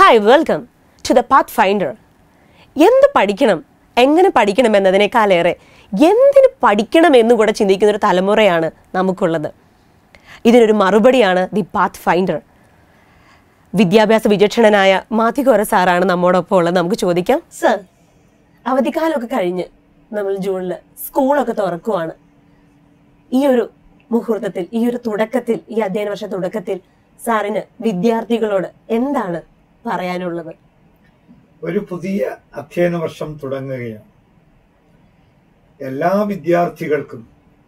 Hi welcome to the pathfinder എന്ത് പഠിക്കണം എങ്ങനെ പഠിക്കണം എന്നതിനേക്കാളേറെ എന്തിന് പഠിക്കണം എന്നും കൂടെ ചിന്തിക്കുന്ന ഒരു തലമുറയാണ് നമുക്കുള്ളത് ഇതിനൊരു മറുപടിയാണ് ദി പാത്ത് ഫൈൻഡർ വിദ്യാഭ്യാസ വിചക്ഷണനായ മാത്യു കോര സാറാണ് നമ്മോടൊപ്പം ഉള്ളത് നമുക്ക് ചോദിക്കാം സർ അവധിക്കാലമൊക്കെ കഴിഞ്ഞ് നമ്മൾ ജൂണിൽ സ്കൂളൊക്കെ തുറക്കുവാണ് ഈ ഒരു മുഹൂർത്തത്തിൽ ഈ ഒരു തുടക്കത്തിൽ ഈ അധ്യയന വർഷ തുടക്കത്തിൽ സാറിന് വിദ്യാർത്ഥികളോട് എന്താണ് പറയാനുള്ളത് ഒരു പുതിയ അധ്യയന വർഷം തുടങ്ങുകയാണ് എല്ലാ വിദ്യാർത്ഥികൾക്കും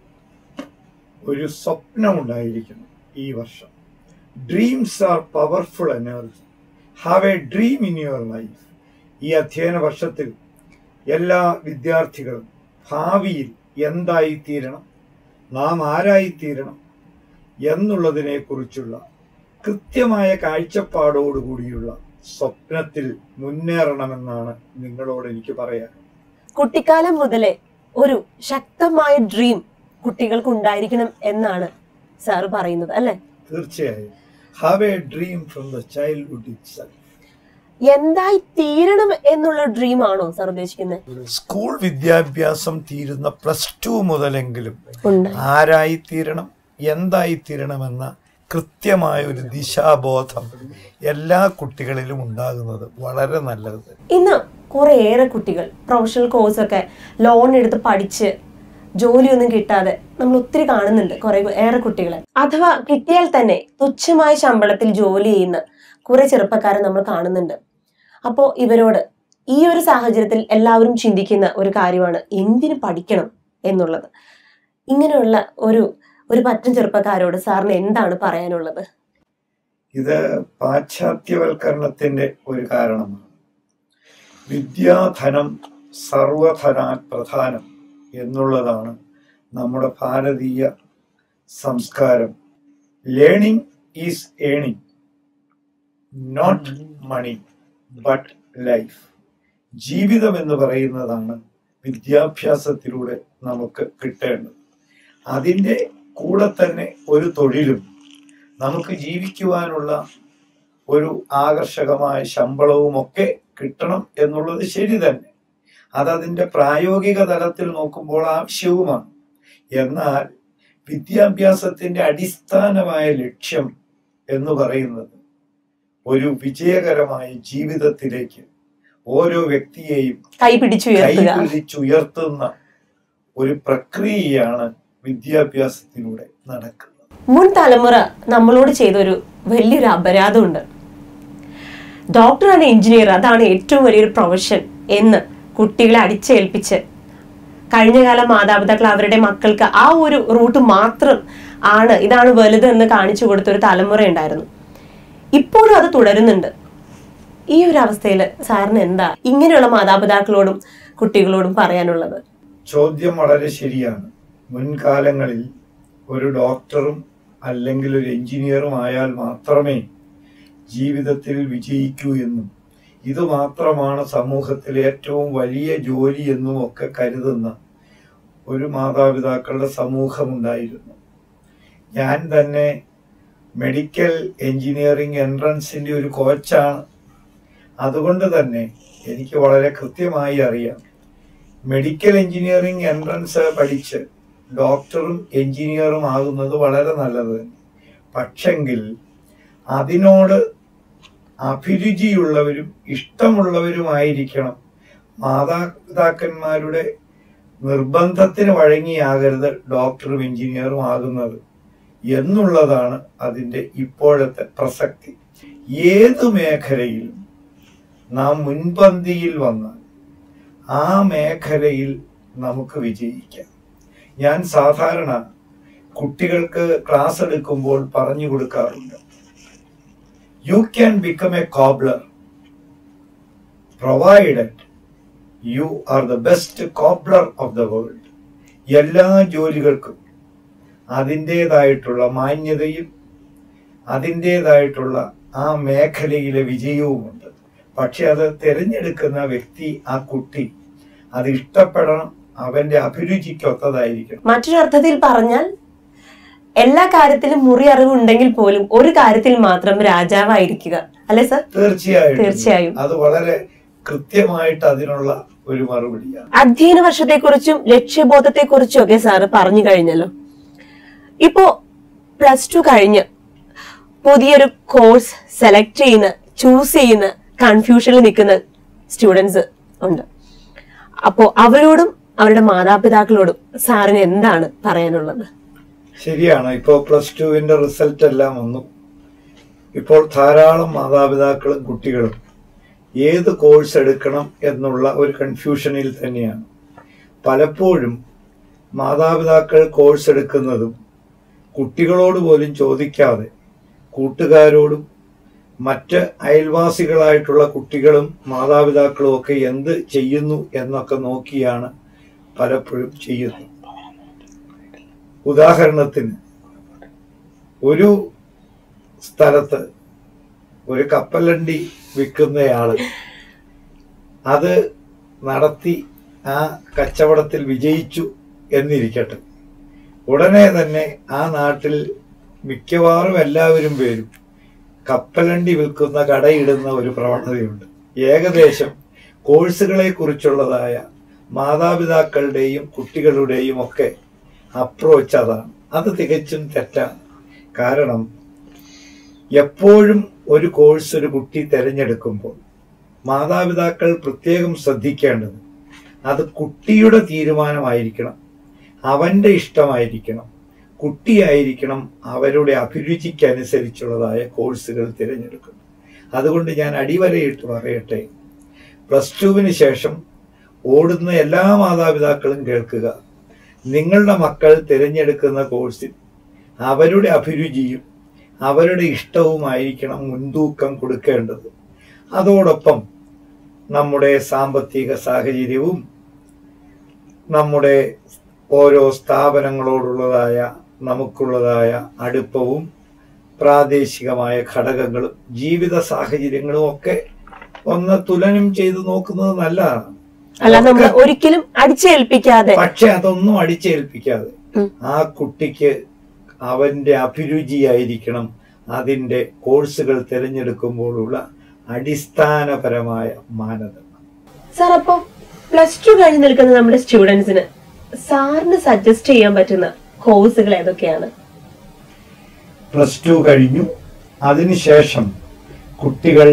ഒരു സ്വപ്നമുണ്ടായിരിക്കുന്നു ഈ വർഷം dreams are powerful energy have a dream in your life ഈ അധ്യയന വർഷത്തിൽ എല്ലാ വിദ്യാർത്ഥികളും ഭാവിയിൽ എന്തായിത്തീരണം നാം ആരായിത്തീരണം എന്നുള്ളതിനെ കുറിച്ചുള്ള കൃത്യമായ കാഴ്ചപ്പാടോടുകൂടിയുള്ള സ്വപ്നത്തിൽ മുന്നേറണമെന്നാണ് നിങ്ങളോട് എനിക്ക് പറയാൻ കുട്ടിക്കാലം മുതലേ ഒരു ശക്തമായ ഡ്രീം കുട്ടികൾക്ക് ഉണ്ടായിരിക്കണം എന്നാണ് സാറ് പറയുന്നത് അല്ലെ തീർച്ചയായും have a dream from the childhood it എന്തായി തീരണം എന്നുള്ള ഡ്രീം ആണോ സാർ ഉദ്ദേശിക്കുന്നത് സ്കൂൾ വിദ്യാഭ്യാസം തീരുന്ന പ്ലസ് ടു മുതലെങ്കിലും ഉണ്ട് ആരായിത്തീരണം എന്തായിത്തീരണമെന്ന കൃത്യമായ ഒരു ദിശാബോധം എല്ലാ കുട്ടികളിലും ഉണ്ടാകുന്നത് വളരെ നല്ലത് ഇന്ന് കുറേയേറെ കുട്ടികൾ പ്രൊഫഷണൽ കോഴ്സൊക്കെ ലോൺ എടുത്ത് പഠിച്ച് ജോലിയൊന്നും കിട്ടാതെ നമ്മൾ ഒത്തിരി കാണുന്നുണ്ട് കുറെ ഏറെ കുട്ടികളെ അഥവാ കിട്ടിയാൽ തന്നെ തുച്ഛമായ ശമ്പളത്തിൽ ജോലി ചെയ്യുന്ന കുറെ ചെറുപ്പക്കാരെ നമ്മൾ കാണുന്നുണ്ട് അപ്പോൾ ഇവരോട് ഈ ഒരു സാഹചര്യത്തിൽ എല്ലാവരും ചിന്തിക്കുന്ന ഒരു കാര്യമാണ് എന്തിനു പഠിക്കണം എന്നുള്ളത് ഇങ്ങനെയുള്ള ഒരു ഒരു പറ്റം ചെറുപ്പക്കാരോട് സാറിന് എന്താണ് പറയാനുള്ളത് ഇത് പാശ്ചാത്യവൽക്കരണത്തിന്റെ ഒരു കാരണമാണ് വിദ്യാധനം സർവധനാ പ്രധാനം എന്നുള്ളതാണ് നമ്മുടെ ഭാരതീയ സംസ്കാരം learning is earning not money but life ജീവിതം എന്ന് പറയുന്നതാണ് വിദ്യാഭ്യാസത്തിലൂടെ നമുക്ക് കിട്ടേണ്ടത് അതിൻ്റെ കൂടെ തന്നെ ഒരു തൊഴിലും നമുക്ക് ജീവിക്കുവാനുള്ള ഒരു ആകർഷകമായ ശമ്പളവും ഒക്കെ കിട്ടണം എന്നുള്ളത് ശരി തന്നെ അതതിൻ്റെ പ്രായോഗിക തലത്തിൽ നോക്കുമ്പോൾ ആവശ്യവുമാണ് എന്നാൽ വിദ്യാഭ്യാസത്തിൻ്റെ അടിസ്ഥാനമായ ലക്ഷ്യം എന്ന് പറയുന്നത് ഒരു വിജയകരമായ ജീവിതത്തിലേക്ക് ഓരോ വ്യക്തിയെയും കൈ പിടിച്ചുയർത്തുക കൈപിടിച്ചുയർത്തുന്ന ഒരു പ്രക്രിയയാണ് വിദ്യാഭ്യാസത്തിലൂടെ നടക്കുന്നത് മുൻ തലമുറ നമ്മളോട് ചെയ്തൊരു വലിയൊരു അപരാധമുണ്ട് ഡോക്ടറാണ് എഞ്ചിനീയർ അതാണ് ഏറ്റവും വലിയൊരു പ്രൊഫഷൻ എന്ന് കുട്ടികളെ അടിച്ചേൽപ്പിച്ച് കഴിഞ്ഞകാല മാതാപിതാക്കൾ അവരുടെ മക്കൾക്ക് ആ ഒരു റൂട്ട് മാത്രം ആണ് ഇതാണ് വലുത് എന്ന് കാണിച്ചു കൊടുത്ത ഒരു തലമുറ ഉണ്ടായിരുന്നു ഇപ്പോഴും അത് തുടരുന്നുണ്ട് ഈ ഒരു അവസ്ഥയിൽ സാറിന് എന്താ ഇങ്ങനെയുള്ള മാതാപിതാക്കളോടും കുട്ടികളോടും പറയാനുള്ളത് ചോദ്യം വളരെ ശരിയാണ് മുൻകാലങ്ങളിൽ ഒരു ഡോക്ടറും അല്ലെങ്കിൽ ഒരു എഞ്ചിനീയറും ആയാൽ മാത്രമേ ജീവിതത്തിൽ വിജയിക്കൂ എന്നും ഇത് മാത്രമാണ് സമൂഹത്തിലെ ഏറ്റവും വലിയ ജോലി എന്നും ഒക്കെ കരുതുന്ന ഒരു മാതാപിതാക്കളുടെ സമൂഹമുണ്ടായിരുന്നു ഞാൻ തന്നെ മെഡിക്കൽ എഞ്ചിനീയറിംഗ് എൻട്രൻസിന്റെ ഒരു കോച്ചാണ് അതുകൊണ്ട് തന്നെ എനിക്ക് വളരെ കൃത്യമായി അറിയാം മെഡിക്കൽ എഞ്ചിനീയറിംഗ് എൻട്രൻസ് പഠിച്ച് ഡോക്ടറും എഞ്ചിനീയറും ആകുന്നത് വളരെ നല്ലത് തന്നെ പക്ഷെങ്കിൽ അതിനോട് അഭിരുചിയുള്ളവരും ഇഷ്ടമുള്ളവരുമായിരിക്കണം മാതാപിതാക്കന്മാരുടെ നിർബന്ധത്തിന് വഴങ്ങിയാകരുത് ഡോക്ടറും എഞ്ചിനീയറും ആകുന്നത് എന്നുള്ളതാണ് അതിൻ്റെ ഇപ്പോഴത്തെ പ്രസക്തി ഏത് മേഖലയിലും നാം മുൻപന്തിയിൽ വന്നാൽ ആ മേഖലയിൽ നമുക്ക് വിജയിക്കാം ഞാൻ സാധാരണ കുട്ടികൾക്ക് ക്ലാസ് എടുക്കുമ്പോൾ പറഞ്ഞു കൊടുക്കാറുണ്ട് you can become a cobbler provided you are the best cobbler of the world എല്ലാ ജോലികൾക്കും അതിൻ്റെതായിട്ടുള്ള മാന്യതയും അതിൻ്റെതായിട്ടുള്ള ആ മേഖലയിലെ വിജയവുമുണ്ട് പക്ഷെ അത് തിരഞ്ഞെടുക്കുന്ന വ്യക്തി ആ കുട്ടി അത് ഇഷ്ടപ്പെടണം അവന്റെ അഭിരുചിക്കൊത്തതായിരിക്കണം മറ്റൊരു അർത്ഥത്തിൽ പറഞ്ഞാൽ എല്ലാ കാര്യത്തിലും മുറി അറിവുണ്ടെങ്കിൽ പോലും ഒരു കാര്യത്തിൽ മാത്രം രാജാവായിരിക്കുക അല്ലേ സർ തീർച്ചയായും തീർച്ചയായും. അത് വളരെ കൃത്യമായിട്ട് അതിനുള്ള ഒരു മറുപടിയാണ് അധ്യയന വർഷത്തെക്കുറിച്ചും ലക്ഷ്യബോധത്തെക്കുറിച്ചും ഒക്കെ സാറ് പറഞ്ഞു കഴിഞ്ഞല്ലോ ഇപ്പോ പ്ലസ് ടു കഴിഞ്ഞ് പുതിയൊരു കോഴ്സ് സെലക്ട് ചെയ്യുന്ന ചൂസ് ചെയ്യുന്ന കൺഫ്യൂഷനിൽ നിൽക്കുന്ന സ്റ്റുഡൻസ് ഉണ്ട് അപ്പോ അവരോടും അവരുടെ മാതാപിതാക്കളോടും സാറിന് എന്താണ് പറയാനുള്ളത് ശരിയാണ് ഇപ്പോൾ പ്ലസ് ടുവിന്റെ റിസൾട്ട് എല്ലാം വന്നു ഇപ്പോൾ ധാരാളം മാതാപിതാക്കളും കുട്ടികളും ഏത് കോഴ്സ് എടുക്കണം എന്നുള്ള ഒരു കൺഫ്യൂഷനിൽ തന്നെയാണ് പലപ്പോഴും മാതാപിതാക്കൾ കോഴ്സ് എടുക്കുന്നതും കുട്ടികളോട് പോലും ചോദിക്കാതെ കൂട്ടുകാരോടും മറ്റ് അയൽവാസികളായിട്ടുള്ള കുട്ടികളും മാതാപിതാക്കളും ഒക്കെ എന്ത് ചെയ്യുന്നു എന്നൊക്കെ നോക്കിയാണ് പലപ്പോഴും ചെയ്യുന്നത് ഉദാഹരണത്തിന് ഒരു സ്ഥലത്ത് ഒരു കപ്പലണ്ടി വിൽക്കുന്നയാള് അത് നടത്തി ആ കച്ചവടത്തിൽ വിജയിച്ചു എന്നിരിക്കട്ടെ ഉടനെ തന്നെ ആ നാട്ടിൽ മിക്കവാറും എല്ലാവരും പേരും കപ്പലണ്ടി വിൽക്കുന്ന കടയിടുന്ന ഒരു പ്രവണതയുണ്ട് ഏകദേശം കോഴ്സുകളെ കുറിച്ചുള്ളതായ മാതാപിതാക്കളുടെയും കുട്ടികളുടെയും ഒക്കെ അപ്രോച്ച് അതാണ് അത് തികച്ചും തെറ്റാണ് കാരണം എപ്പോഴും ഒരു കോഴ്സ് ഒരു കുട്ടി തിരഞ്ഞെടുക്കുമ്പോൾ മാതാപിതാക്കൾ പ്രത്യേകം ശ്രദ്ധിക്കേണ്ടത് അത് കുട്ടിയുടെ തീരുമാനമായിരിക്കണം അവന്റെ ഇഷ്ടമായിരിക്കണം കുട്ടിയായിരിക്കണം അവരുടെ അഭിരുചിക്കനുസരിച്ചുള്ളതായ കോഴ്സുകൾ തിരഞ്ഞെടുക്കുന്നത് അതുകൊണ്ട് ഞാൻ അടിവരയിട്ട് പറയട്ടെ പ്ലസ് ടുവിന് ശേഷം ഓടുന്ന എല്ലാ മാതാപിതാക്കളും കേൾക്കുക നിങ്ങളുടെ മക്കൾ തിരഞ്ഞെടുക്കുന്ന കോഴ്സിൽ അവരുടെ അഭിരുചിയും അവരുടെ ഇഷ്ടവുമായിരിക്കണം മുൻതൂക്കം കൊടുക്കേണ്ടത് അതോടൊപ്പം നമ്മുടെ സാമ്പത്തിക സാഹചര്യവും നമ്മുടെ ഓരോ സ്ഥാപനങ്ങളോടുള്ളതായ നമുക്കുള്ളതായ അടുപ്പവും പ്രാദേശികമായ ഘടകങ്ങളും ജീവിത സാഹചര്യങ്ങളും ഒക്കെ ഒന്ന് തുലനം ചെയ്ത് നോക്കുന്നത് നല്ലതാണ് അല്ല നമ്മൾ ഒരിക്കലും അടിച്ചേൽപ്പിക്കാതെ പക്ഷെ അതൊന്നും അടിച്ചേൽപ്പിക്കാതെ ഉം. ആ കുട്ടിക്ക് അവന്റെ അഭിരുചിയായിരിക്കണം അതിന്റെ കോഴ്സുകൾ തിരഞ്ഞെടുക്കുമ്പോഴുള്ള അടിസ്ഥാനപരമായ മാനദണ്ഡം സാർ അപ്പം പ്ലസ് ടു കഴിഞ്ഞ് നിൽക്കുന്ന നമ്മുടെ സ്റ്റുഡൻസിന് സാറിന് സജസ്റ്റ് ചെയ്യാൻ പറ്റുന്ന കോഴ്സുകൾ ഏതൊക്കെയാണ് പ്ലസ് ടു കഴിഞ്ഞു അതിനുശേഷം കുട്ടികൾ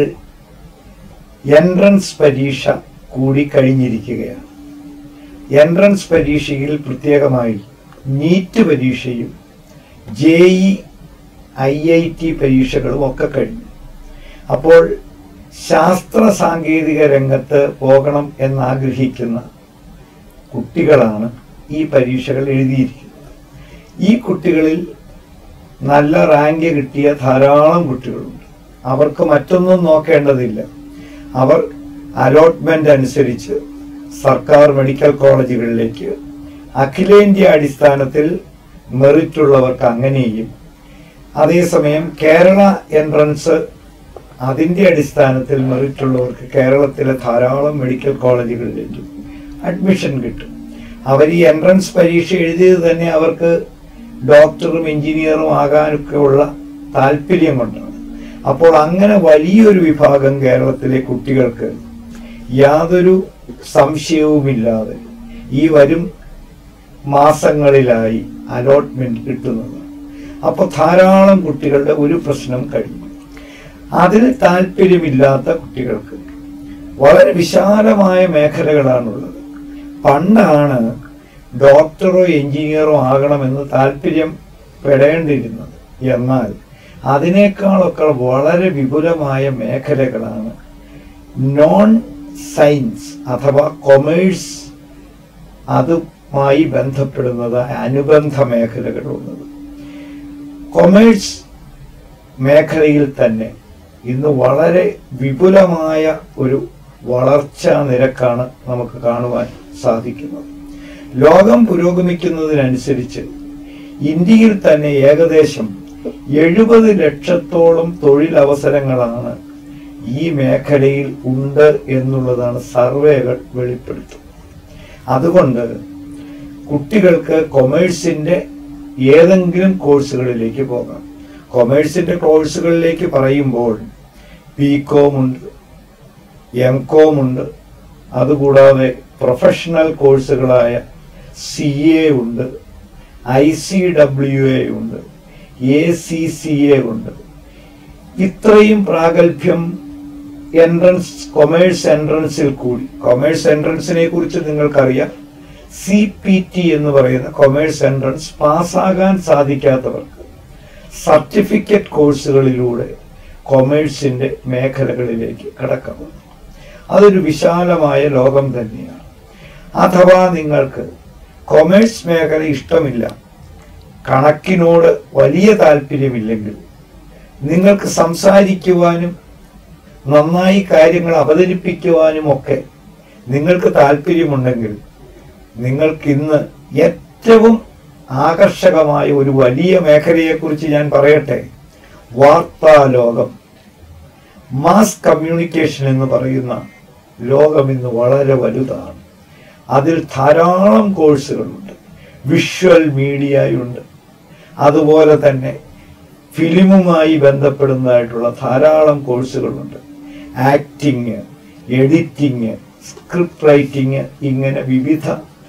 എൻട്രൻസ് പരീക്ഷ കൂടി കഴിഞ്ഞിരിക്കുകയാണ് എൻട്രൻസ് പരീക്ഷയിൽ പ്രത്യേകമായി നീറ്റ് പരീക്ഷയും J E I I T പരീക്ഷകളും ഒക്കെ കഴിഞ്ഞു അപ്പോൾ ശാസ്ത്ര സാങ്കേതിക രംഗത്ത് പോകണം എന്നാഗ്രഹിക്കുന്ന കുട്ടികളാണ് ഈ പരീക്ഷകൾ എഴുതിയിരിക്കുന്നത് ഈ കുട്ടികളിൽ നല്ല റാങ്ക് കിട്ടിയ ധാരാളം കുട്ടികളുണ്ട് അവർക്ക് മറ്റൊന്നും നോക്കേണ്ടതില്ല അവർ അലോട്ട്മെന്റ് അനുസരിച്ച് സർക്കാർ മെഡിക്കൽ കോളേജുകളിലേക്ക് അഖിലേന്ത്യാ അടിസ്ഥാനത്തിൽ മെറിറ്റ് ഉള്ളവർക്ക് അങ്ങനെയും അതേസമയം കേരള എൻട്രൻസ് അതിന്റെ അടിസ്ഥാനത്തിൽ മെറിറ്റ് ഉള്ളവർക്ക് കേരളത്തിലെ ധാരാളം മെഡിക്കൽ കോളേജുകളിലേക്ക് അഡ്മിഷൻ കിട്ടും അവർ ഈ എൻട്രൻസ് പരീക്ഷ എഴുതിയത് തന്നെ അവർക്ക് ഡോക്ടറും എഞ്ചിനീയറും ആകാനൊക്കെ ഉള്ള താല്പര്യം കൊണ്ടാണ് അപ്പോൾ അങ്ങനെ വലിയൊരു വിഭാഗം കേരളത്തിലെ കുട്ടികൾക്ക് യാതൊരു സംശയവുമില്ലാതെ ഈ വരും മാസങ്ങളിലായി അലോട്ട്മെന്റ് കിട്ടുന്നതാണ് അപ്പോൾ ധാരാളം കുട്ടികളുടെ ഒരു പ്രശ്നം കഴിഞ്ഞു അതിന് താല്പര്യമില്ലാത്ത കുട്ടികൾക്ക് വളരെ വിശാലമായ മേഖലകളാണുള്ളത് പണ്ടാണ് ഡോക്ടറോ എഞ്ചിനീയറോ ആകണമെന്ന് താല്പര്യം പെടേണ്ടിയിരുന്നത് എന്നാൽ അതിനേക്കാളൊക്കെ വളരെ വിപുലമായ മേഖലകളാണ് നോൺ സയൻസ് അഥവാ കൊമേഴ്സ് അതുമായി ബന്ധപ്പെടുന്നത് അനുബന്ധ മേഖലകളുള്ളത് കൊമേഴ്സ് മേഖലയിൽ തന്നെ ഇന്ന് വളരെ വിപുലമായ ഒരു വളർച്ചാ നിരക്കാണ് നമുക്ക് കാണുവാൻ സാധിക്കുന്നത് ലോകം പുരോഗമിക്കുന്നതിനനുസരിച്ച് ഇന്ത്യയിൽ തന്നെ ഏകദേശം എഴുപത് ലക്ഷത്തോളം തൊഴിലവസരങ്ങളാണ് ഈ മേഖലയിൽ ഉണ്ട് എന്നുള്ളതാണ് സർവേകൾ വെളിപ്പെടുത്തുന്നത് അതുകൊണ്ട് കുട്ടികൾക്ക് കൊമേഴ്സിന്റെ ഏതെങ്കിലും കോഴ്സുകളിലേക്ക് പോകാം കൊമേഴ്സിന്റെ കോഴ്സുകളിലേക്ക് പറയുമ്പോൾ ബി കോം ഉണ്ട് എം കോം ഉണ്ട് അതുകൂടാതെ പ്രൊഫഷണൽ കോഴ്സുകളായ സി എ ഉണ്ട് ഐ സി ഡബ്ല്യു എ ഉണ്ട് എ സി സി എ ഉണ്ട് ഇത്രയും പ്രാഗൽഭ്യം എൻട്രൻസ് കൊമേഴ്സ് എൻട്രൻസിൽ കൂടി കൊമേഴ്സ് എൻട്രൻസിനെ കുറിച്ച് നിങ്ങൾക്കറിയാം സി പി ടി എന്ന് പറയുന്ന കൊമേഴ്സ് എൻട്രൻസ് പാസ്സാകാൻ സാധിക്കാത്തവർക്ക് സർട്ടിഫിക്കറ്റ് കോഴ്സുകളിലൂടെ കൊമേഴ്സിന്റെ മേഖലകളിലേക്ക് കടക്കുന്നു അതൊരു വിശാലമായ ലോകം തന്നെയാണ് അഥവാ നിങ്ങൾക്ക് കൊമേഴ്സ് മേഖല ഇഷ്ടമില്ല കണക്കിനോട് വലിയ താല്പര്യമില്ലെങ്കിൽ നിങ്ങൾക്ക് സംസാരിക്കുവാനും നന്നായി കാര്യങ്ങൾ അവതരിപ്പിക്കുവാനും ഒക്കെ നിങ്ങൾക്ക് താല്പര്യമുണ്ടെങ്കിൽ നിങ്ങൾക്ക് ഇന്ന് ഏറ്റവും ആകർഷകമായ ഒരു വലിയ മേഖലയെക്കുറിച്ച് ഞാൻ പറയട്ടെ വാർത്താ ലോകം മാസ് കമ്മ്യൂണിക്കേഷൻ എന്ന് പറയുന്ന ലോകം ഇന്ന് വളരെ വലുതാണ് അതിൽ ധാരാളം കോഴ്സുകളുണ്ട് വിഷ്വൽ മീഡിയയുണ്ട് അതുപോലെ തന്നെ ഫിലിമുമായി ബന്ധപ്പെടുന്നതായിട്ടുള്ള ധാരാളം കോഴ്സുകളുണ്ട് ആക്ടിങ് എഡിറ്റിങ് സ്ക്രിപ്റ്റ് റൈറ്റിംഗ് ഇങ്ങനെ വിവിധ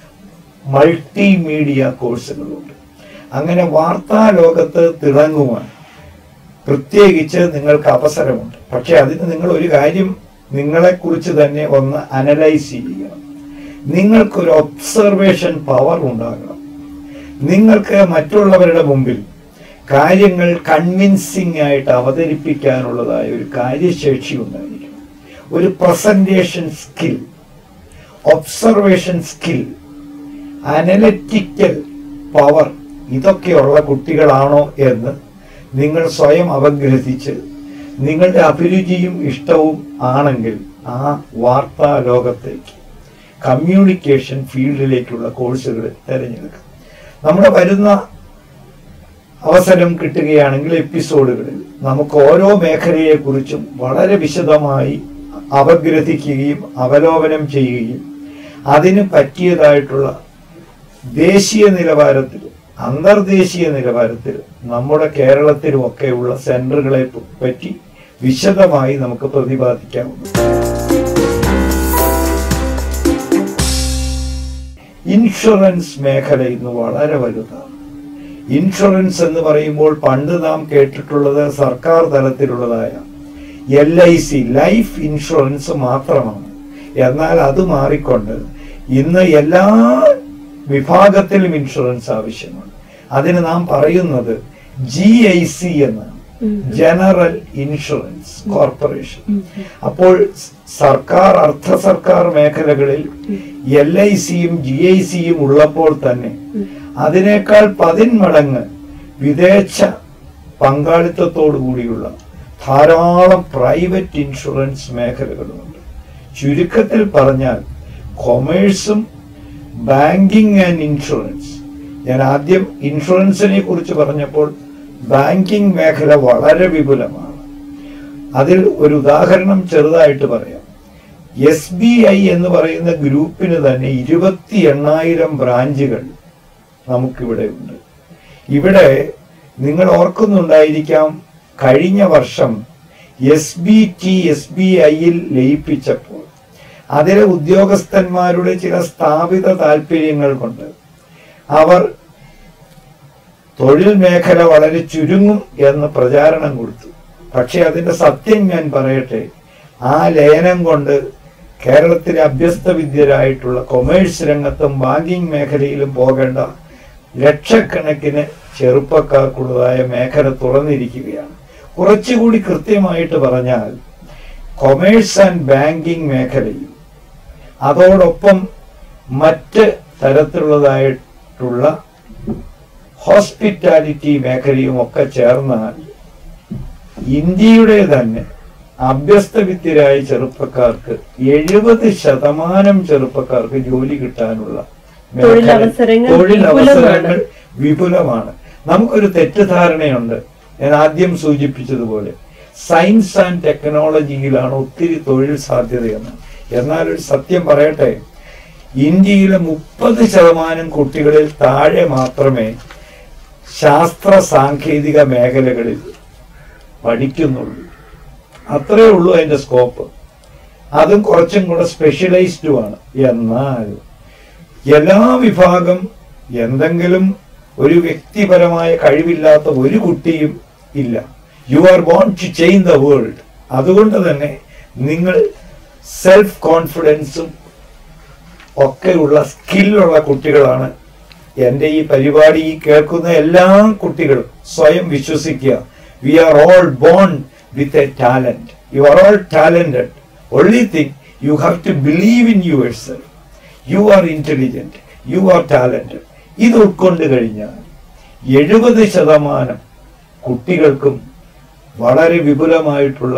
മൾട്ടിമീഡിയ കോഴ്സുകളുണ്ട് അങ്ങനെ വാർത്താ ലോകത്ത് തിളങ്ങുവാൻ പ്രത്യേകിച്ച് നിങ്ങൾക്ക് അവസരമുണ്ട് പക്ഷെ അതിന് നിങ്ങൾ ഒരു കാര്യം നിങ്ങളെക്കുറിച്ച് തന്നെ ഒന്ന് അനലൈസ് ചെയ്യണം നിങ്ങൾക്കൊരു ഒബ്സർവേഷൻ പവർ ഉണ്ടാകണം നിങ്ങൾക്ക് മറ്റുള്ളവരുടെ മുമ്പിൽ കാര്യങ്ങൾ കൺവിൻസിംഗ് ആയിട്ട് അവതരിപ്പിക്കാനുള്ളതായ ഒരു കാര്യശേഷി ഉണ്ടായിരിക്കണം ഒരു presentation skill observation skill analytical power ഇതൊക്കെയുള്ള കുട്ടികളാണോ എന്ന് നിങ്ങൾ സ്വയം അപഗ്രഥിച്ച് നിങ്ങളുടെ അഭിരുചിയും ഇഷ്ടവും ആണെങ്കിൽ ആ വാർത്താ ലോകത്തേക്ക് കമ്മ്യൂണിക്കേഷൻ ഫീൽഡിലേക്കുള്ള കോഴ്സുകൾ തിരഞ്ഞെടുക്കുക നമ്മുടെ വരുന്ന അവസരം കിട്ടുകയാണെങ്കിൽ എപ്പിസോഡുകളിൽ നമുക്ക് ഓരോ മേഖലയെക്കുറിച്ചും വളരെ വിശദമായി അപഗ്രഥിക്കുകയും അവലോകനം ചെയ്യുകയും അതിന് പറ്റിയതായിട്ടുള്ള ദേശീയ നിലവാരത്തിൽ അന്തർദേശീയ നിലവാരത്തിൽ നമ്മുടെ കേരളത്തിലുമൊക്കെയുള്ള സെന്ററുകളെ പറ്റി വിശദമായി നമുക്ക് പ്രതിപാദിക്കാവുന്നതാണ് ഇൻഷുറൻസ് മേഖല ഇന്ന് വളരെ വലുതാണ് ഇൻഷുറൻസ് എന്ന് പറയുമ്പോൾ പണ്ട് നാം കേട്ടിട്ടുള്ളത് സർക്കാർ തലത്തിലുള്ളതായ L I C life insurance മാത്രമാണ് എന്നാൽ അത് മാറിക്കൊണ്ട് ഇന്ന് എല്ലാ വിഭാഗത്തിലും ഇൻഷുറൻസ് ആവശ്യമാണ് അതിന് നാം പറയുന്നത് ജി ഐ സി എന്നാണ് ജനറൽ ഇൻഷുറൻസ് കോർപ്പറേഷൻ അപ്പോൾ സർക്കാർ അർദ്ധ സർക്കാർ മേഖലകളിൽ എൽ ഐ സിയും ജി ഐ സിയും ഉള്ളപ്പോൾ തന്നെ അതിനേക്കാൾ പതിന്മടങ്ങ് വിദേശ പങ്കാളിത്തത്തോടു കൂടിയുള്ള ധാരാളം പ്രൈവറ്റ് ഇൻഷുറൻസ് മേഖലകളുമുണ്ട് ചുരുക്കത്തിൽ പറഞ്ഞാൽ കൊമേഴ്സും ബാങ്കിങ് ആൻഡ് ഇൻഷുറൻസ് ഞാൻ ആദ്യം ഇൻഷുറൻസിനെ കുറിച്ച് പറഞ്ഞപ്പോൾ ബാങ്കിങ് മേഖല വളരെ വിപുലമാണ് അതിൽ ഒരു ഉദാഹരണം ചെറുതായിട്ട് പറയാം എസ് ബി ഐ എന്ന് പറയുന്ന ഗ്രൂപ്പിന് തന്നെ ഇരുപത്തി എണ്ണായിരം ബ്രാഞ്ചുകൾ നമുക്കിവിടെ ഉണ്ട് ഇവിടെ നിങ്ങൾ ഓർക്കുന്നുണ്ടായിരിക്കാം കഴിഞ്ഞ വർഷം S B T S B ഐയിൽ ലയിപ്പിച്ചപ്പോൾ അതിലെ ഉദ്യോഗസ്ഥന്മാരുടെ ചില സ്ഥാപിത താല്പര്യങ്ങൾ കൊണ്ട് അവർ തൊഴിൽ മേഖല വളരെ ചുരുങ്ങും എന്ന് പ്രചാരണം കൊടുത്തു പക്ഷെ അതിന്റെ സത്യം ഞാൻ പറയട്ടെ ആ ലയനം കൊണ്ട് കേരളത്തിലെ അഭ്യസ്ത വിദ്യരായിട്ടുള്ള കൊമേഴ്സ് രംഗത്തും ബാങ്കിങ് മേഖലയിലും പോകേണ്ട ലക്ഷക്കണക്കിന് ചെറുപ്പക്കാർക്കുള്ളതായ മേഖല തുറന്നിരിക്കുകയാണ് കുറച്ചുകൂടി കൃത്യമായിട്ട് പറഞ്ഞാൽ കൊമേഴ്സ് ആൻഡ് ബാങ്കിങ് മേഖലയും അതോടൊപ്പം മറ്റ് തരത്തിലുള്ളതായിട്ടുള്ള ഹോസ്പിറ്റാലിറ്റി മേഖലയും ഒക്കെ ചേർന്നാൽ ഇന്ത്യയുടെ തന്നെ അഭ്യസ്തവിദ്യരായ ചെറുപ്പക്കാർക്ക് എഴുപത് ശതമാനം ചെറുപ്പക്കാർക്ക് ജോലി കിട്ടാനുള്ള മേഖല- തൊഴിലവസരങ്ങൾ തൊഴിലവസരങ്ങൾ വിപുലമാണ് നമുക്കൊരു തെറ്റിദ്ധാരണയുണ്ട് ഞാൻ ആദ്യം സൂചിപ്പിച്ചതുപോലെ സയൻസ് ആൻഡ് ടെക്നോളജിയിലാണ് ഒത്തിരി തൊഴിൽ സാധ്യതയെന്ന് എന്നാൽ ഒരു സത്യം പറയട്ടെ ഇന്ത്യയിലെ മുപ്പത് ശതമാനം കുട്ടികളിൽ താഴെ മാത്രമേ ശാസ്ത്ര സാങ്കേതിക മേഖലകളിൽ പഠിക്കുന്നുള്ളൂ അത്രേ ഉള്ളൂ അതിന്റെ സ്കോപ്പ് അതും കുറച്ചും കൂടെ സ്പെഷ്യലൈസ്ഡുമാണ് എന്നാൽ എല്ലാ വിഭാഗം എന്തെങ്കിലും ഒരു വ്യക്തിപരമായ കഴിവില്ലാത്ത ഒരു കുട്ടിയും ഇല്ല you are born to change the world അതുകൊണ്ട് തന്നെ നിങ്ങൾ സെൽഫ് കോൺഫിഡൻസും ഒക്കെയുള്ള സ്കില്ലുള്ള കുട്ടികളാണ് എൻ്റെ ഈ പരിപാടി ഈ കേൾക്കുന്ന എല്ലാ കുട്ടികളും സ്വയം വിശ്വസിക്കുക we are all born with a talent you are all talented only thing you have to believe in yourself you are intelligent you are talented ഇത് ഉൾക്കൊണ്ട് കഴിഞ്ഞാൽ എഴുപത് ശതമാനം കുട്ടികൾക്കും വളരെ വിപുലമായിട്ടുള്ള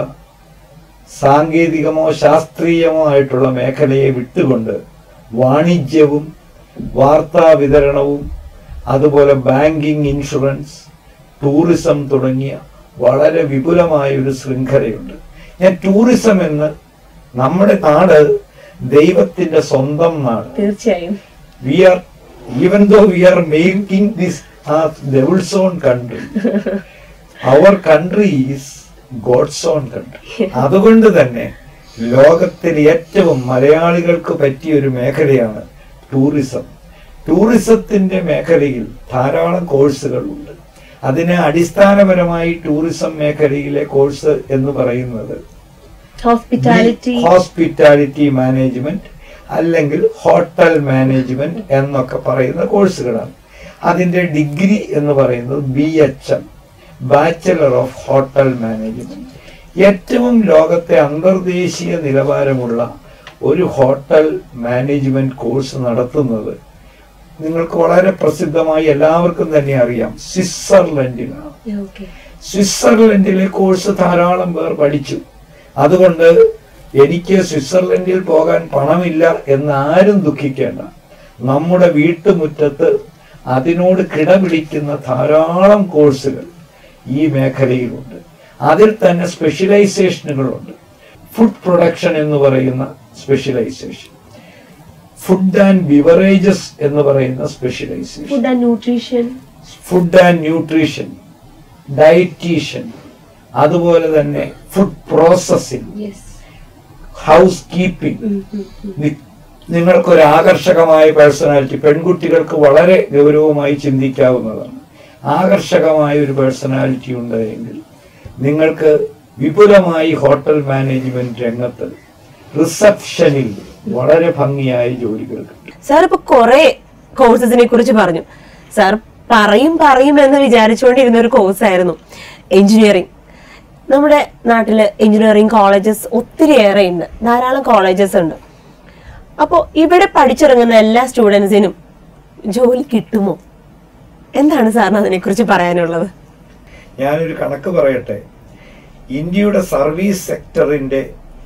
സാങ്കേതികമോ ശാസ്ത്രീയമോ ആയിട്ടുള്ള മേഖലയെ വിട്ടുകൊണ്ട് വാണിജ്യവും വാർത്താ വിതരണവും അതുപോലെ ബാങ്കിങ് ഇൻഷുറൻസ് ടൂറിസം തുടങ്ങിയ വളരെ വിപുലമായ ഒരു ശൃംഖലയുണ്ട് ഞാൻ ടൂറിസം എന്ന് നമ്മുടെ നാട് ദൈവത്തിന്റെ സ്വന്തം നാട് തീർച്ചയായും we are even though we are making this as devil's own country our country is god's own country അതുകൊണ്ട് തന്നെ ലോകത്തിൽ ഏറ്റവും മലയാളികൾക്ക് പറ്റിയ ഒരു മേഖലയാണ് ടൂറിസം ടൂറിസത്തിന്റെ മേഖലയിൽ ധാരാളം കോഴ്സുകളുണ്ട് അതിന് അടിസ്ഥാനപരമായി ടൂറിസം മേഖലയിലെ കോഴ്സ് എന്ന് പറയുന്നത് ഹോസ്പിറ്റാലിറ്റി ഹോസ്പിറ്റാലിറ്റി മാനേജ്മെന്റ് അല്ലെങ്കിൽ ഹോട്ടൽ മാനേജ്മെന്റ് എന്നൊക്കെ പറയുന്ന കോഴ്സുകളാണ് അതിന്റെ ഡിഗ്രി എന്ന് പറയുന്നത് B H M bachelor of hotel management ഏറ്റവും ലോകത്തെ അന്തർദേശീയ നിലവാരമുള്ള ഒരു ഹോട്ടൽ മാനേജ്മെന്റ് കോഴ്സ് നടത്തുന്നത് നിങ്ങൾക്ക് വളരെ പ്രസിദ്ധമായി എല്ലാവർക്കും തന്നെ അറിയാം സ്വിറ്റ്സർലൻഡിലാണ് സ്വിറ്റ്സർലൻഡിലെ കോഴ്സ് ധാരാളം പേർ പഠിച്ചു അതുകൊണ്ട് എനിക്ക് സ്വിറ്റ്സർലൻഡിൽ പോകാൻ പണമില്ല എന്ന് ആരും ദുഃഖിക്കേണ്ട നമ്മുടെ വീട്ടുമുറ്റത്ത് അതിനോട് കിടപിടിക്കുന്ന ധാരാളം കോഴ്സുകൾ ഈ മേഖലയിലുണ്ട് അതിൽ തന്നെ സ്പെഷ്യലൈസേഷനുകളുണ്ട് ഫുഡ് പ്രൊഡക്ഷൻ എന്ന് പറയുന്ന സ്പെഷ്യലൈസേഷൻ ഫുഡ് ആൻഡ് ബിവറേജസ് എന്ന് പറയുന്ന specialisation food and nutrition food and nutrition dietician അതുപോലെ തന്നെ food processing yes housekeeping നിങ്ങൾക്കൊരു ആകർഷകമായ പേഴ്സണാലിറ്റി പെൺകുട്ടികൾക്ക് വളരെ ഗൗരവമായി ചിന്തിക്കാവുന്നതാണ് ആകർഷകമായ ഒരു പേഴ്സണാലിറ്റി ഉണ്ട് എങ്കിൽ നിങ്ങൾക്ക് വിപുലമായി ഹോട്ടൽ മാനേജ്മെന്റ് രംഗത്ത് റിസപ്ഷനിൽ വളരെ ഭംഗിയായ ജോലികൾ കിട്ടും സാർ ഇപ്പൊ കുറെ കോഴ്സസിനെ കുറിച്ച് പറഞ്ഞു സാർ പറയും പറയും എന്ന് വിചാരിച്ചുകൊണ്ടിരുന്ന ഒരു കോഴ്സായിരുന്നു എഞ്ചിനീയറിംഗ് നമ്മുടെ നാട്ടില് എഞ്ചിനീയറിംഗ് കോളേജസ് ഒത്തിരിയേറെ ഉണ്ട് ധാരാളം കോളേജസ് ഉണ്ട് അപ്പോൾ ഇവിടെ പഠിച്ചിറങ്ങുന്ന എല്ലാ സ്റ്റുഡൻസിനും ജോലി കിട്ടുമോ എന്താണ് സാറിന് അതിനെക്കുറിച്ച് പറയാനുള്ളത് ഞാനൊരു കണക്ക് പറയട്ടെ ഇന്ത്യയുടെ സർവീസ് സെക്ടറിന്റെ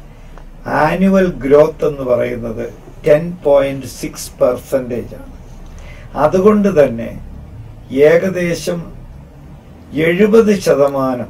ആനുവൽ ഗ്രോത്ത് എന്ന് പറയുന്നത് ടെൻ പോയിന്റ് സിക്സ് പെർസെൻറ്റേജ് ആണ് അതുകൊണ്ട് തന്നെ ഏകദേശം എഴുപത് ശതമാനം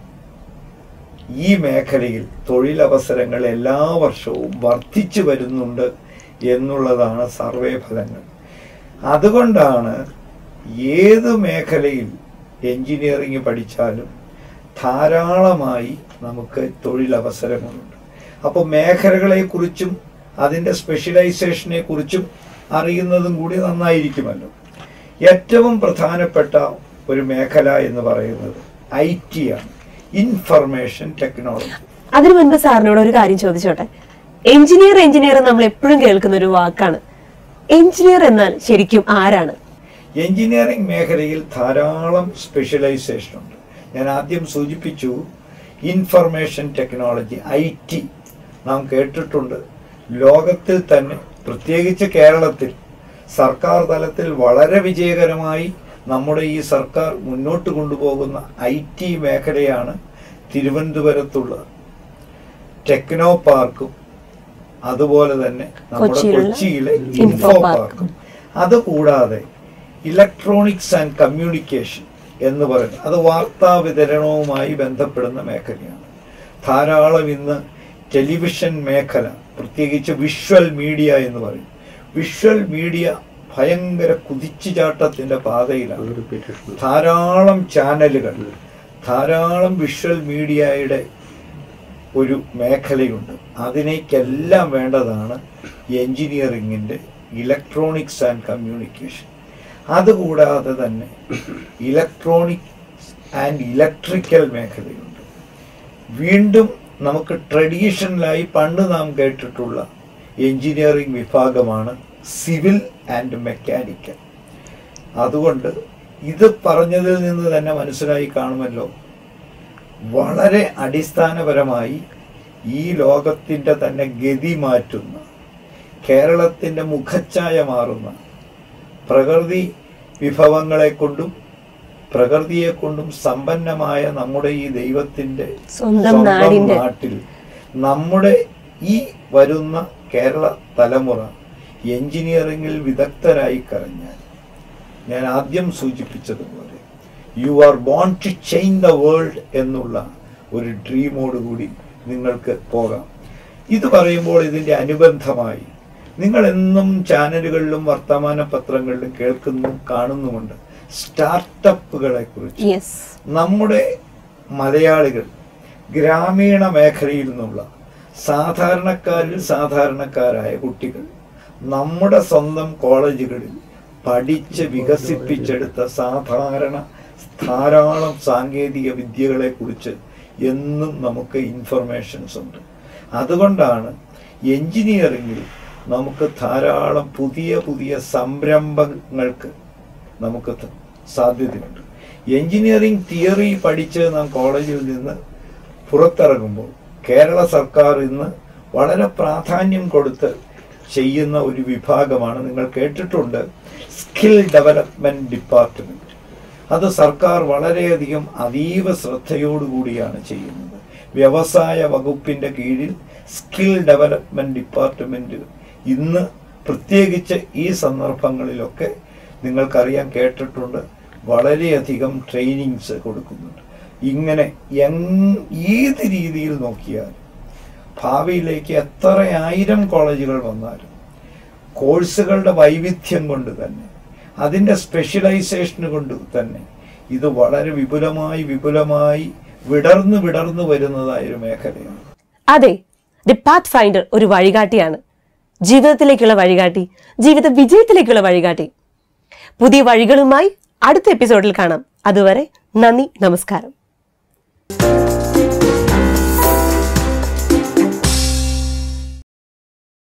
ഈ മേഖലയിൽ തൊഴിലവസരങ്ങൾ എല്ലാ വർഷവും വർദ്ധിച്ചു വരുന്നുണ്ട് എന്നുള്ളതാണ് സർവേ ഫലങ്ങൾ അതുകൊണ്ടാണ് ഏത് മേഖലയിൽ എഞ്ചിനീയറിംഗ് പഠിച്ചാലും ധാരാളമായി നമുക്ക് തൊഴിലവസരങ്ങളുണ്ട് അപ്പോൾ മേഖലകളെക്കുറിച്ചും അതിൻ്റെ സ്പെഷ്യലൈസേഷനെ കുറിച്ചും അറിയുന്നതും കൂടി നന്നായിരിക്കുമല്ലോ ഏറ്റവും പ്രധാനപ്പെട്ട ഒരു മേഖല എന്ന് പറയുന്നത് ഐ ടി ആണ് ഇൻഫർമേഷൻ ടെക്നോളജി അതിനു മുൻപ് സാറിനോട് ഒരു കാര്യം ചോദിച്ചോട്ടെ എഞ്ചിനീയർ എഞ്ചിനീയർ നമ്മൾ എപ്പോഴും കേൾക്കുന്ന ഒരു വാക്കാണ് എഞ്ചിനീയർ എന്നാൽ ശരിക്കും ആരാണ് എഞ്ചിനീയറിംഗ് മേഖലയിൽ ധാരാളം സ്പെഷ്യലൈസേഷൻ ഉണ്ട് ഞാൻ ആദ്യം സൂചിപ്പിച്ചു ഇൻഫർമേഷൻ ടെക്നോളജി ഐ ടി നാം കേട്ടിട്ടുണ്ട് ലോകത്തിൽ തന്നെ പ്രത്യേകിച്ച് കേരളത്തിൽ സർക്കാർ തലത്തിൽ വളരെ വിജയകരമായി നമ്മുടെ ഈ സർക്കാർ മുന്നോട്ട് കൊണ്ടുപോകുന്ന ഐ ടി മേഖലയാണ് തിരുവനന്തപുരത്തുള്ള ടെക്നോ പാർക്കും അതുപോലെ തന്നെ നമ്മുടെ കൊച്ചിയിലുള്ള കൊച്ചിയിലെ ഇൻഫോ ഇൻഫോ പാർക്കും. പാർക്കും അതുകൂടാതെ ഇലക്ട്രോണിക്സ് ആൻഡ് കമ്മ്യൂണിക്കേഷൻ എന്ന് പറയുന്നത് അത് വാർത്താ വിതരണവുമായി ബന്ധപ്പെടുന്ന മേഖലയാണ് ധാരാളം ഇന്ന് ടെലിവിഷൻ മേഖല പ്രത്യേകിച്ച് വിഷ്വൽ മീഡിയ എന്ന് പറയും വിഷ്വൽ മീഡിയ ഭയങ്കര കുതിച്ചുചാട്ടത്തിന്റെ പാതയിലാണ് ധാരാളം ചാനലുകൾ ധാരാളം വിഷ്വൽ മീഡിയയുടെ ഒരു മേഖലയുണ്ട് അതിനേക്കെല്ലാം വേണ്ടതാണ് എൻജിനീയറിങ്ങിൻ്റെ ഇലക്ട്രോണിക്സ് ആൻഡ് കമ്മ്യൂണിക്കേഷൻ അതുകൂടാതെ തന്നെ ഇലക്ട്രോണിക്സ് ആൻഡ് ഇലക്ട്രിക്കൽ മേഖലയുണ്ട് വീണ്ടും നമുക്ക് ട്രഡീഷണലായി പണ്ട് നാം കേട്ടിട്ടുള്ള എൻജിനീയറിംഗ് വിഭാഗമാണ് സിവിൽ ആൻഡ് മെക്കാനിക്കൽ അതുകൊണ്ട് ഇത് പറഞ്ഞതിൽ നിന്ന് തന്നെ മനസ്സിലായി കാണുമല്ലോ വളരെ അടിസ്ഥാനപരമായി ഈ ലോകത്തിൻ്റെ തന്നെ ഗതി മാറ്റുന്ന കേരളത്തിൻ്റെ മുഖച്ഛായ മാറുന്ന പ്രകൃതി വിഭവങ്ങളെ കൊണ്ടും പ്രകൃതിയെ കൊണ്ടും സമ്പന്നമായ നമ്മുടെ ഈ ദൈവത്തിൻ്റെ സ്വന്തം നാടിന്റെ. നാട്ടിൽ നമ്മുടെ ഈ വരുന്ന കേരള തലമുറ എഞ്ചിനീയറിംഗിൽ വിദഗ്ധരായി കഴിഞ്ഞാൽ ഞാൻ ആദ്യം സൂചിപ്പിച്ചതുപോലെ you are born to change the world എന്നുള്ള ഒരു ഡ്രീമോട് കൂടി നിങ്ങൾക്ക് പോകാം ഇത് പറയുമ്പോൾ ഇതിൻ്റെ അനുബന്ധമായി നിങ്ങൾ എന്നും ചാനലുകളിലും വർത്തമാന പത്രങ്ങളിലും കേൾക്കുന്നു കാണുന്നുമുണ്ട് സ്റ്റാർട്ടപ്പുകളെ കുറിച്ച് യെസ് നമ്മുടെ മലയാളികൾ ഗ്രാമീണ മേഖലയിൽ നിന്നുള്ള സാധാരണക്കാരിൽ സാധാരണക്കാരായ കുട്ടികൾ നമ്മുടെ സ്വന്തം കോളേജുകളിൽ പഠിച്ച് വികസിപ്പിച്ചെടുത്ത സാധാരണ ധാരാളം സാങ്കേതിക വിദ്യകളെ കുറിച്ച് എന്നും നമുക്ക് ഇൻഫർമേഷൻസ് ഉണ്ട് അതുകൊണ്ടാണ് എൻജിനീയറിംഗിൽ നമുക്ക് ധാരാളം പുതിയ പുതിയ സംരംഭങ്ങൾക്ക് നമുക്ക് ത- സാധ്യതയുണ്ട് എൻജിനീയറിംഗ് തിയറി പഠിച്ച് നാം കോളേജിൽ നിന്ന് പുറത്തിറങ്ങുമ്പോൾ കേരള സർക്കാർ ഇന്ന് വളരെ പ്രാധാന്യം കൊടുത്ത് ചെയ്യുന്ന ഒരു വിഭാഗമാണ് നിങ്ങൾ കേട്ടിട്ടുണ്ട് സ്കിൽ ഡെവലപ്മെന്റ് ഡിപ്പാർട്ട്മെന്റ് അത് സർക്കാർ വളരെയധികം അതീവ ശ്രദ്ധയോടുകൂടിയാണ് ചെയ്യുന്നത് വ്യവസായ വകുപ്പിന്റെ കീഴിൽ സ്കിൽ ഡെവലപ്മെന്റ് ഡിപ്പാർട്ട്മെന്റ് ഇന്ന് പ്രത്യേകിച്ച് ഈ സന്ദർഭങ്ങളിലൊക്കെ നിങ്ങൾക്കറിയാൻ കേട്ടിട്ടുണ്ട് വളരെയധികം ട്രെയിനിങ്സ് കൊടുക്കുന്നുണ്ട് ഇങ്ങനെ എങ് ഏത് രീതിയിൽ നോക്കിയാൽ ഭാവിയിലേക്ക് എത്ര ആയിരം കോളേജുകൾ വന്നാലും കോഴ്സുകളുടെ വൈവിധ്യം കൊണ്ട് തന്നെ അതിൻ്റെ സ്പെഷ്യലൈസേഷൻ കൊണ്ട് തന്നെ ഇത് വളരെ വിപുലമായി വിപുലമായി വിടർന്ന് വിടർന്ന് വരുന്നതായ ഒരു മേഖലയാണ് അതെ ദി പാത്ത് ഫൈൻഡർ ഒരു വഴികാട്ടിയാണ് ജീവിതത്തിലേക്കുള്ള വഴികാട്ടി ജീവിത വിജയത്തിലേക്കുള്ള വഴികാട്ടി പുതിയ വഴികളുമായി അടുത്ത എപ്പിസോഡിൽ കാണാം അതുവരെ നന്ദി നമസ്കാരം